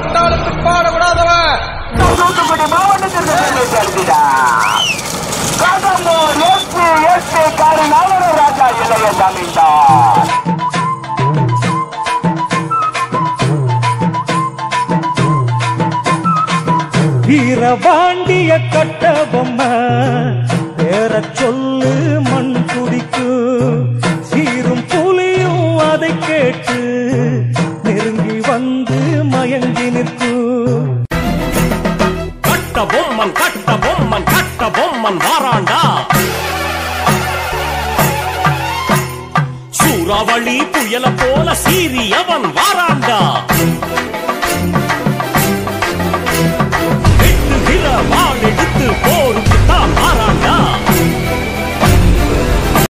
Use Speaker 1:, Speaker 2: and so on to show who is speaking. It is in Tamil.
Speaker 1: பட்டாளத்து பாடக்கூடாதவன்
Speaker 2: தூத்துக்குடி மாவட்டத்திற்கு சென்னை சேர்க்கிறார் கடம்பூர் எஸ்பி எஸ்பி காரி நாகராஜா இளைய ஜமீன்தார்
Speaker 3: வீரபாண்டிய கட்ட பொம்மை பேர சொல்லு மண் குடிக்கு சீரும் புலியும் அதை கேட்டு நெருங்கி வந்து மயங்கி நிற்கும்
Speaker 4: கட்ட பொம்மன் கட்ட பொம்மன் கட்ட பொம்மன் வாராண்டா சூறாவளி புயல போல சீரியவன் வாராண்டா